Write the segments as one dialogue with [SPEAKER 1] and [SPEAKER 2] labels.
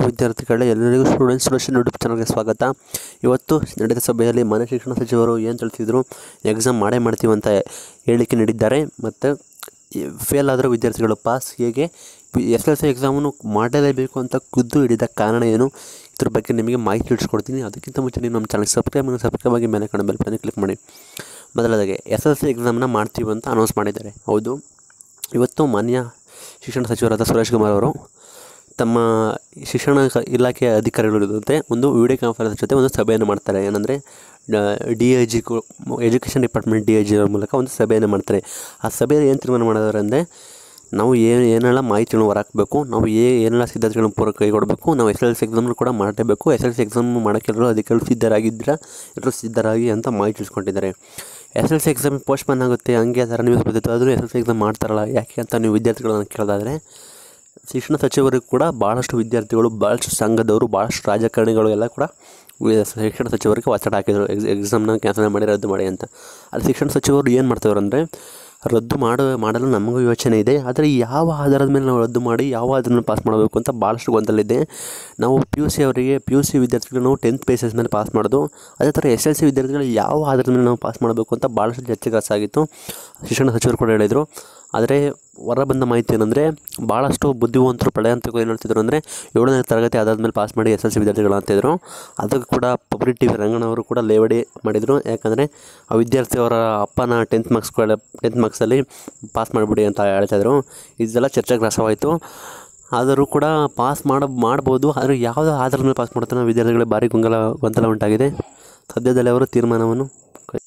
[SPEAKER 1] ವಿದ್ಯಾರ್ಥಿಗಳೇ ಎಲ್ಲರಿಗೂ student solution YouTube ಚಾನಲ್ಗೆ ಸ್ವಾಗತ ಇವತ್ತು ನಡೆದ ಸಭೆಯಲ್ಲಿ ಮಾನ್ಯ ಶಿಕ್ಷಣ ಸಚಿವರು ಏನು ತಿಳಿಸಿದ್ರು ಎಕ್ಸಾಮ್ ಮಾಡೇ ಮಾಡ್ತೀವಿ ಅಂತ ಹೇಳಿಕೆ ನೀಡಿದ್ದಾರೆ ಮತ್ತು ಫೇಲ್ ಆದರೂ ವಿದ್ಯಾರ್ಥಿಗಳು ಪಾಸ್ ಹೇಗೆ ಎಸ್ ಎಲ್ ಸಿ ಎಕ್ಸಾಮನ್ನು ಮಾಡಲೇಬೇಕು ಅಂತ ಖುದ್ದು ಹಿಡಿದ ಕಾರಣ ಏನು ಇದ್ರ ಬಗ್ಗೆ ನಿಮಗೆ ಮಾಹಿತಿ ತಿಳಿಸ್ಕೊಡ್ತೀನಿ ಅದಕ್ಕಿಂತ ಮುಂಚೆ ನೀವು ನಮ್ಮ ಚಾನಲ್ ಸಬ್ಸ್ಕ್ರೈಬ್ ಮಾಡಿ ಸಬ್ಸ್ಕ್ರೈಬ್ ಆಗಿ ಮೇಲೆ ಕಾಣೋ ಬೆಲ್ ಬಟನ್ ಕ್ಲಿಕ್ ಮಾಡಿ ಮೊದಲದಾಗೆ ಎಸ್ ಎಲ್ ಸಿ ಎಕ್ಸಾಮ್ನ ಮಾಡ್ತೀವಿ ಅಂತ ಅನೌನ್ಸ್ ಮಾಡಿದ್ದಾರೆ ಹೌದು ಇವತ್ತು ಮಾನ್ಯ ಶಿಕ್ಷಣ ಸಚಿವರಾದ ಸುರೇಶ್ ಕುಮಾರ್ ಅವರು ತಮ್ಮ ಶಿಕ್ಷಣ ಕ- ಇಲಾಖೆಯ ಅಧಿಕಾರಿಗಳ ಜೊತೆ ಒಂದು ವಿಡಿಯೋ ಕಾನ್ಫರೆನ್ಸ್ ಜೊತೆ ಒಂದು ಸಭೆಯನ್ನು ಮಾಡ್ತಾರೆ ಏನಂದರೆ D I G education department D I G ಅವ್ರ ಮೂಲಕ ಒಂದು ಸಭೆಯನ್ನು ಮಾಡ್ತಾರೆ ಆ ಸಭೆಯಲ್ಲಿ ಏನು ತೀರ್ಮಾನ ಮಾಡಿದಾರೆ ಅಂದರೆ ನಾವು ಏನು ಏನೆಲ್ಲ ಮಾಹಿತಿಗಳನ್ನು ಹೊರಹಾಕಬೇಕು ನಾವು ಏ ಏನೆಲ್ಲ ಸಿದ್ಧತೆಗಳನ್ನು ಪೂರ ಕೈಗೊಡಬೇಕು ನಾವು ಎಸ್ ಎಲ್ ಸಿ ಎಕ್ಸಾಮ್ನು ಕೂಡ ಮಾಡಲೇಬೇಕು ಎಸ್ ಎಲ್ ಸಿ ಎಕ್ಸಾಮ್ ಮಾಡೋಕ್ಕೆ ಎಲ್ಲರೂ ಅಧಿಕಾರಿಗಳು ಸಿದ್ಧರಾಗಿದ್ದೀರಾ ಎಲ್ಲರೂ ಸಿದ್ಧರಾಗಿ ಅಂತ ಮಾಹಿತಿ ತಿಳಿಸ್ಕೊಂಡಿದ್ದಾರೆ S L C exam postpone ಆಗುತ್ತೆ ಹಂಗೆ ಆ ಥರ ನ್ಯೂಸ್ ಬಂದಿತ್ತು ಆದರೂ ಎಸ್ ಎಲ್ ಸಿ ಎಕ್ಸಾಮ್ ಮಾಡ್ತಾರಲ್ಲ ಯಾಕೆ ಅಂತ ನೀವು ವಿದ್ಯಾರ್ಥಿಗಳನ್ನ ಕೇಳೋದಾದರೆ ಶಿಕ್ಷಣ ಸಚಿವರಿಗೂ ಕೂಡ ಭಾಳಷ್ಟು ವಿದ್ಯಾರ್ಥಿಗಳು ಭಾಳಷ್ಟು ಸಂಘದವರು ಭಾಳಷ್ಟು ರಾಜಕಾರಣಿಗಳು ಎಲ್ಲ ಕೂಡ ವಿ- ಶಿಕ್ಷಣ ಸಚಿವರಿಗೆ ಒತ್ತಡ ಹಾಕಿದರು ಎಕ್ಸ್ ಎಕ್ಸಾಮ್ನ ಕ್ಯಾನ್ಸಲ್ ಮಾಡಿ ರದ್ದು ಮಾಡಿ ಅಂತ ಅಲ್ಲಿ ಶಿಕ್ಷಣ ಸಚಿವರು ಏನು ಮಾಡ್ತಾವ್ರು ಅಂದರೆ ರದ್ದು ಮಾಡ ಮಾಡಲು ನಮಗೂ ಯೋಚನೆ ಇದೆ ಆದರೆ ಯಾವ ಆಧಾರದ ಮೇಲೆ ನಾವು ರದ್ದು ಮಾಡಿ ಯಾವ ಆಧಾರದ ಮೇಲೆ ಪಾಸ್ ಮಾಡಬೇಕು ಅಂತ ಭಾಳಷ್ಟು ಗೊಂದಲ ಇದೆ ನಾವು ಪಿ ಯು ಸಿ ಅವರಿಗೆ ಪಿ ಯು ಸಿ ವಿದ್ಯಾರ್ಥಿಗಳು ನಾವು ಟೆಂತ್ ಬೇಸಿಸ್ ಮೇಲೆ ಪಾಸ್ ಮಾಡೋದು ಅದೇ ಥರ ಎಸ್ ಎಲ್ ಸಿ ವಿದ್ಯಾರ್ಥಿಗಳು ಯಾವ ಆಧಾರದ ಮೇಲೆ ನಾವು ಪಾಸ್ ಮಾಡಬೇಕು ಅಂತ ಭಾಳಷ್ಟು ಚರ್ಚೆಗಾಸಾಗಿತ್ತು ಶಿಕ್ಷಣ ಸಚಿವರು ಕೂಡ ಹೇಳಿದರು ಆದರೆ ಹೊರ ಬಂದ ಮಾಹಿತಿ ಏನಂದರೆ ಭಾಳಷ್ಟು ಬುದ್ಧಿವಂತರು ಪ್ರಳಯಾಂತರು ಏನು ಹೇಳ್ತಿದ್ರು ಅಂದರೆ ಏಳನೇ ತರಗತಿ ಆದಾದ್ಮೇಲೆ ಪಾಸ್ ಮಾಡಿ ಎಸ್ ಎಲ್ ಸಿ ವಿದ್ಯಾರ್ಥಿಗಳು ಅಂತಿದ್ರು ಅದಕ್ಕೆ ಕೂಡ ಪಬ್ಲಿಕ್ ಟಿ ವಿ ರಂಗಣ್ಣವರು ಕೂಡ ಲೇವಡಿ ಮಾಡಿದರು ಯಾಕಂದರೆ ಆ ವಿದ್ಯಾರ್ಥಿಯವರ ಅಪ್ಪನ ಟೆಂತ್ ಮಾರ್ಕ್ಸ್ ಟೆಂತ್ ಮಾರ್ಕ್ಸಲ್ಲಿ ಪಾಸ್ ಮಾಡಿಬಿಡಿ ಅಂತ ಹೇಳ್ತಾಯಿದ್ರು ಇದೆಲ್ಲ ಚರ್ಚಾಗ್ರಾಸವಾಯಿತು ಆದರೂ ಕೂಡ ಪಾಸ್ ಮಾಡ ಮಾಡ್ಬೋದು ಆದರೆ ಯಾವುದೋ ಆಧಾರದ ಮೇಲೆ ಪಾಸ್ ಮಾಡ್ತಾನೆ ವಿದ್ಯಾರ್ಥಿಗಳಿಗೆ ಭಾರಿ ಗೊಂದಲ ಗೊಂದಲ ಉಂಟಾಗಿದೆ ಸದ್ಯದಲ್ಲೇ ಅವರು ತೀರ್ಮಾನವನ್ನು ಕೈ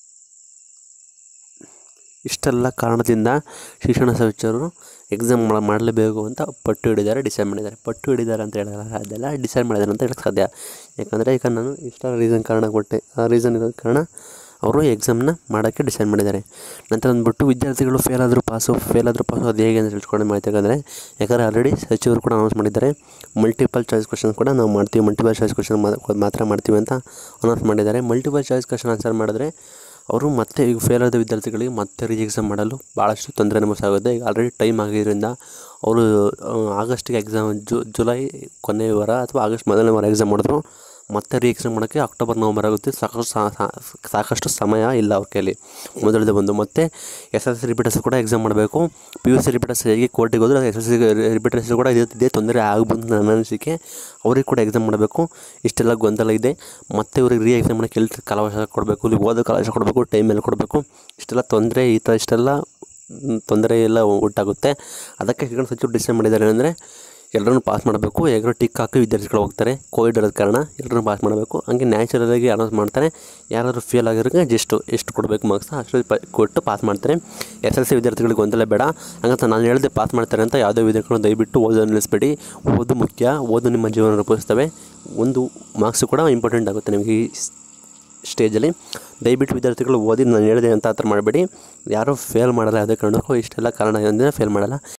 [SPEAKER 1] ಇಷ್ಟೆಲ್ಲ ಕಾರಣದಿಂದ ಶಿಕ್ಷಣ ಸಚಿವರು ಎಕ್ಸಾಮ್ ಮಾಡಲೇಬೇಕು ಅಂತ ಪಟ್ಟು ಹಿಡಿದ್ದಾರೆ ಡಿಸೈಡ್ ಮಾಡಿದ್ದಾರೆ ಪಟ್ಟು ಹಿಡಿದ್ದಾರೆ ಅಂತ ಹೇಳೋಲ್ಲ ಅದೆಲ್ಲ ಡಿಸೈಡ್ ಮಾಡಿದ್ದಾರೆ ಅಂತ ಹೇಳಕ್ಕೆ ಸಾಧ್ಯ ಯಾಕಂದರೆ ಈಗ ನಾನು ಇಷ್ಟ ರೀಸನ್ ಕಾರಣ ಕೊಟ್ಟೆ ಆ ರೀಸನ್ ಇರೋ ಕಾರಣ ಅವರು ಎಕ್ಸಾಮ್ನ ಮಾಡೋಕ್ಕೆ ಡಿಸೈಡ್ ಮಾಡಿದ್ದಾರೆ ನಂತರ ಅಂದ್ಬಿಟ್ಟು ವಿದ್ಯಾರ್ಥಿಗಳು ಫೇಲ್ ಆದರೂ ಪಾಸು ಫೇಲ್ ಆದರೂ ಪಾಸು ಅದು ಹೇಗೆ ಅಂತ ತಿಳ್ಕೊಂಡು ಮಾಹಿತಿ ಯಾಕಂದರೆ ಯಾಕಂದರೆ ಆಲ್ರೆಡಿ ಸಚಿವರು ಕೂಡ ಅನೌನ್ಸ್ ಮಾಡಿದ್ದಾರೆ ಮಲ್ಟಿಪಲ್ ಚಾಯ್ಸ್ ಕ್ವಶನ್ ಕೂಡ ನಾವು ಮಾಡ್ತೀವಿ ಮಲ್ಟಿಪಲ್ ಚಾಯ್ಸ್ ಕ್ವಶನ್ ಮಾತ್ರ ಮಾಡ್ತೀವಿ ಅಂತ ಅನೌನ್ಸ್ ಮಾಡಿದ್ದಾರೆ ಮಲ್ಟಿಪಲ್ ಚಾಯ್ಸ್ ಕ್ವಶನ್ ಆನ್ಸರ್ ಮಾಡಿದ್ರೆ ಅವರು ಮತ್ತೆ ಈಗ ಫೇಲ್ ಆದ ವಿದ್ಯಾರ್ಥಿಗಳಿಗೆ ಮತ್ತೆ ರೀ ಎಕ್ಸಾಮ್ ಮಾಡಲು ಭಾಳಷ್ಟು ತೊಂದರೆ ನಮಸಾಗುತ್ತೆ ಈಗ ಆಲ್ರೆಡಿ ಟೈಮ್ ಆಗಿದ್ದರಿಂದ ಅವರು ಆಗಸ್ಟಿಗೆ ಎಕ್ಸಾಮ್ ಜುಲೈ ಕೊನೆಯ ವಾರ ಅಥವಾ ಆಗಸ್ಟ್ ಮೊದಲನೇ ವಾರ ಎಕ್ಸಾಮ್ ಮಾಡಿದ್ರು ಮತ್ತೆ ರೀ ಎಕ್ಸಾಮ್ ಮಾಡೋಕ್ಕೆ ಅಕ್ಟೋಬರ್ ನವಂಬರ್ ಆಗುತ್ತೆ ಸಾಕಷ್ಟು ಸಾ- ಸಾ- ಸಾಕಷ್ಟು ಸಮಯ ಇಲ್ಲ ಅವ್ರ ಕೈಲಿ ಮೊದಲದೇ ಬಂದು ಮತ್ತು ಎಸ್ ಎಲ್ ಸಿ ರಿಪೀಟರ್ಸ್ ಕೂಡ ಎಕ್ಸಾಮ್ ಮಾಡಬೇಕು ಪಿ ಯು ಸಿ ರಿಪೀಟರ್ಸ್ ಹೇಗೆ ಕೋರ್ಟಿಗೆ ಹೋದ್ರೆ ಎಸ್ ಎಲ್ ಸಿ ರಿಪೀಟರ್ಸ್ ಕೂಡ ಇದೇ ಇದೇ ತೊಂದರೆ ಆಗ್ಬೋದು ಅಂತ ನನ್ನ ಅನಿಸಿಕೆ ಅವ್ರಿಗೆ ಕೂಡ ಎಕ್ಸಾಮ್ ಮಾಡಬೇಕು ಇಷ್ಟೆಲ್ಲ ಗೊಂದಲ ಇದೆ ಮತ್ತೆ ಇವ್ರಿಗೆ ರೀ ಎಕ್ಸಾಮ್ ಮಾಡೋಕ್ಕೆ ಎಲ್ಲಿ ಕಾಲಾವಕಾಶ ಕೊಡಬೇಕು ಇಲ್ಲಿ ಓದೋ ಕಾಲಾವಕಾಶ ಕೊಡಬೇಕು ಟೈಮ್ ಎಲ್ಲ ಕೊಡಬೇಕು ಇಷ್ಟೆಲ್ಲ ತೊಂದರೆ ಈ ಥರ ಇಷ್ಟೆಲ್ಲ ಮ್, ತೊಂದರೆ ಎಲ್ಲ ಉಂಟಾಗುತ್ತೆ ಅದಕ್ಕೆ ಶಿಕ್ಷಣ ಸಚಿವರು ಡಿಸೈಡ್ ಮಾಡಿದ್ದಾರೆ ಅಂದರೆ ಎಲ್ಲರನ್ನು ಪಾಸ್ ಮಾಡಬೇಕು ಎಲ್ಲರೂ ಟಿಕ್ ಹಾಕಿ ವಿದ್ಯಾರ್ಥಿಗಳು ಹೋಗ್ತಾರೆ ಕೋವಿಡ್ ಇರೋದ ಕಾರಣ ಎಲ್ಲರನ್ನು ಪಾಸ್ ಮಾಡಬೇಕು ಹಂಗೆ ನ್ಯಾಚುರಲಾಗಿ ಅನೌನ್ಸ್ ಮಾಡ್ತಾರೆ ಯಾರಾದರೂ ಫೇಲ್ ಆಗಿರೋರಿಗೆ ಜಸ್ಟ್ ಎಷ್ಟು ಕೊಡಬೇಕು ಮಾರ್ಕ್ಸ್ ಅಷ್ಟು ಪ ಕೊಟ್ಟು ಪಾಸ್ ಮಾಡ್ತಾರೆ ಎಸ್ ಎಲ್ ಸಿ ವಿದ್ಯಾರ್ಥಿಗಳಿಗೆ ಗೊಂದಲ ಬೇಡ ಹಂಗಂತ ನಾನು ಹೇಳಿದೆ ಪಾಸ್ ಮಾಡ್ತಾರೆ ಅಂತ ಯಾವುದೇ ವಿದ್ಯಾರ್ಥಿಗಳು ದಯವಿಟ್ಟು ಓದೋದು ನಿಲ್ಲಿಸ್ಬೇಡಿ ಓದು ಮುಖ್ಯ ಓದು ನಿಮ್ಮ ಜೀವನ ರೂಪಿಸ್ತವೆ ಒಂದು ಮಾರ್ಕ್ಸು ಕೂಡ ಇಂಪಾರ್ಟೆಂಟ್ ಆಗುತ್ತೆ ನಿಮಗೆ ಈ ಸ್ಟೇಜಲ್ಲಿ ದಯವಿಟ್ಟು ವಿದ್ಯಾರ್ಥಿಗಳು ಓದಿ ನಾನು ಹೇಳಿದೆ ಅಂತ ಆ ಥರ ಮಾಡಬೇಡಿ ಯಾರೂ ಫೇಲ್ ಮಾಡಲ್ಲ ಯಾವುದೇ ಕಾರಣಕ್ಕೂ ಇಷ್ಟೆಲ್ಲ ಕಾರಣ ಅಂದರೆ ಫೇಲ್ ಮಾಡಲ್ಲ